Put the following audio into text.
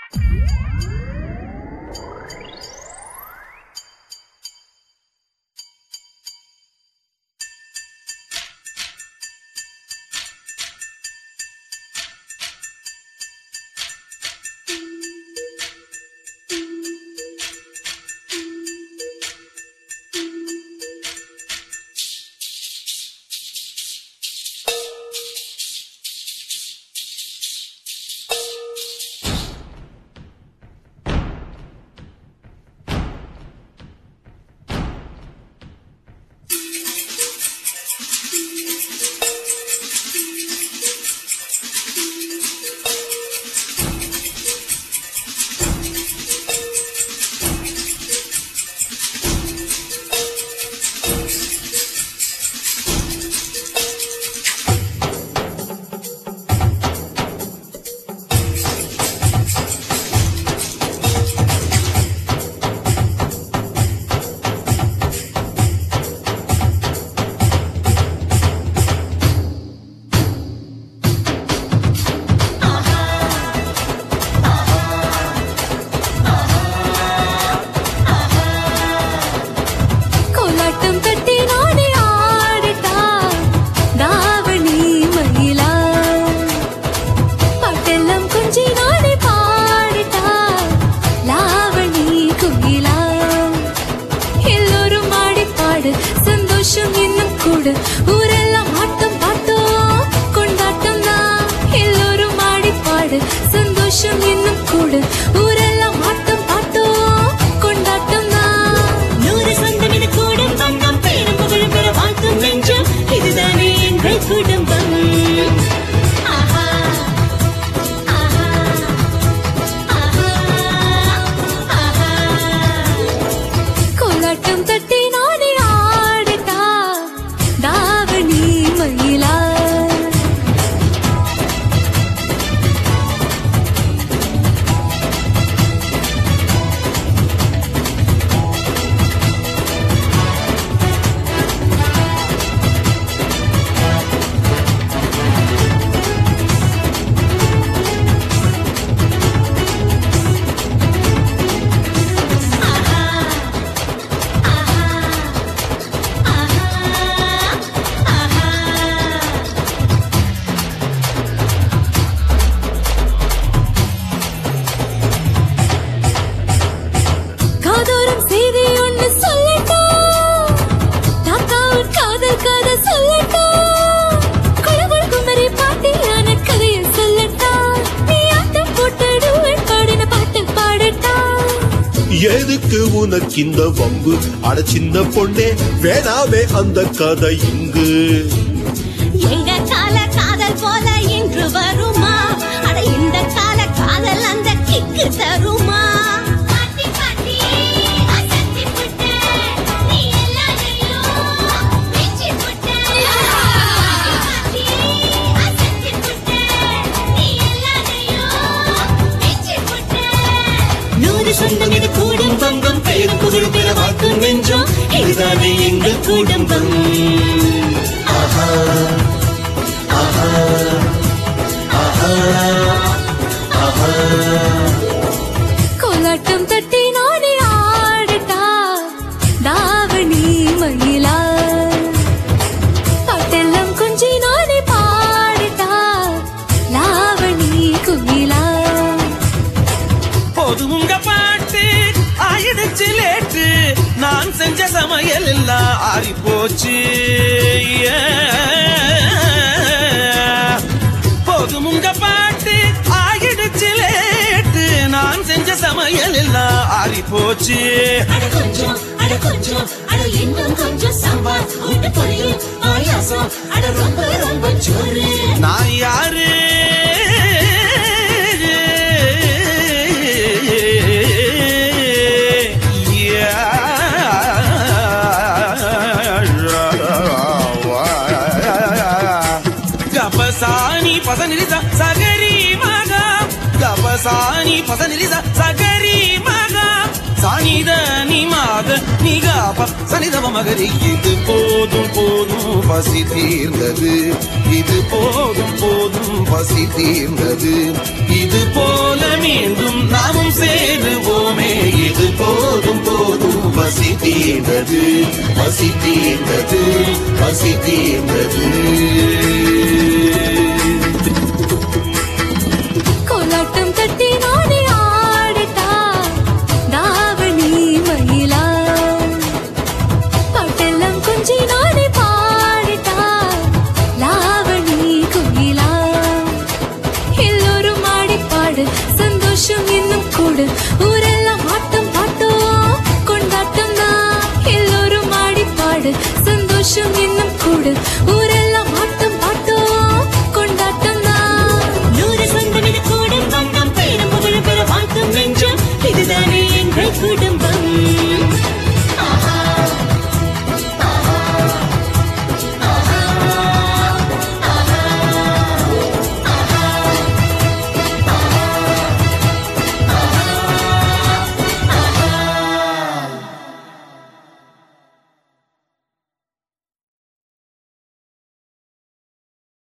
கோலாட்டம் கட்டி நானே ஆடட்டா தாவணி மயிலா பாட்டெல்லாம் கொஞ்சி நானே பாடட்டா லாவணி குயிலா எல்லோரும் ஆடி பாடு சந்தோஷம் இன்னும் கூட ஊரெல்லாம் ஆட்டம் பாட்டோம் கொண்டாட்டம் தான் எல்லோரும் ஆடி பாடு சந்தோஷம் இன்னும் கூட ஊரெல்லாம் ஆட்டம் பாட்டோம் கொண்டாட்டம் தான் நூறு சொந்தம் இது கூடும் பங்கம் பேரும் புகழும் பெற வாழ்த்தும் நெஞ்சம் இதுதானே எங்கள் குடும்பம் ஆஹா ஆஹா ஆஹா ஆஹா கோலாட்டம் தட்டி நானே ஆடட்டா தாவணி மயிலா காதோரம் செய்தி ஒண்ணு சொல்லட்டா தாத்தாவின் காதல் கதை சொல்லட்டா குழகுள் குமரி பாட்டியான கதையை சொல்லட்டா நீ ஆட்டம் போட்டு duet பாடின பாட்டு பாடட்டா எதுக்கு உனக்கு இந்த வம்பு அட சின்ன பொண்ணே வேணாவே அந்த கதை இங்கு எங்க கால காதல் போல இன்று வருமா அட இந்த கால காதல் அந்த கிக்கு தருமா பாட்டி பாட்டி அசத்தி புட்ட நீ எல்லாரையும் வெச்சி புட்ட பாட்டி அசத்தி புட்ட நீ எல்லாரையும் வெச்சி புட்ட நூறு சொந்தம் இது கூடும் பங்கம் பெயரும் புகழும் பெற வாழ்த்தும் நெஞ்சம் இதுதானே எங்கள் குடும்பம் கோலாட்டம் தட்டி நானே ஆடட்டா தாவணி மயிலா பாட்டெல்லாம் கொஞ்சி நானே பாடட்டா லாவணி குயிலா போதும் உங்க பாட்டு ஆயிடுச்சு லேட்டு நான் செஞ்ச சமையல் எல்லாம் ஆறி போச்சு போதும் உங்க பாட்டு ஆயிடுச்சு லேட்டு நான் செஞ்ச சமையல் எல்லாம் ஆறி போச்சு அட கொஞ்சம் அட கொஞ்சம் அட இன்னும் கொஞ்சம் சாம்பார் கூட்டு பொரியல் பாயாசம் அட ரொம்ப ரொம்ப சோறு நான் யாரு கபசானி பசனிலிச சகரி மகா கபசானி பசனிலிச சகரி மகா சானித நிமாக நிகாப சனிதவ மகரி இது போதும் போதும் பசி தீர்ந்தது இது போதும் போதும் பசி தீர்ந்தது இது போல மீண்டும் நாமும் சேருவோமே இது போதும் போதும் பசி தீர்ந்தது பசி தீர்ந்தது பசி தீர்ந்தது கோலாட்டம் கட்டி நானே ஆடட்டா தாவணி மயிலா பாட்டெல்லாம் கொஞ்சி நானே பாடட்டா லாவணி குயிலா எல்லோரும் ஆடி பாடு சந்தோஷம் இன்னும் கூடு ஊரெல்லாம் ஆட்டம் பாட்டம் கொண்டாட்டம் தான் எல்லோரும் ஆடி பாடு சந்தோஷம் இன்னும் கூடு ஊரெல்லாம் ஆட்டம் பாட்டம் கொண்டாட்டம் தான் நூறு சொந்தமிட கூடும் வந்தம் பேரும் புகழும் பெற வாழ்த்தும் நெஞ்சம் இதுதானே எங்கள் குடும்பம்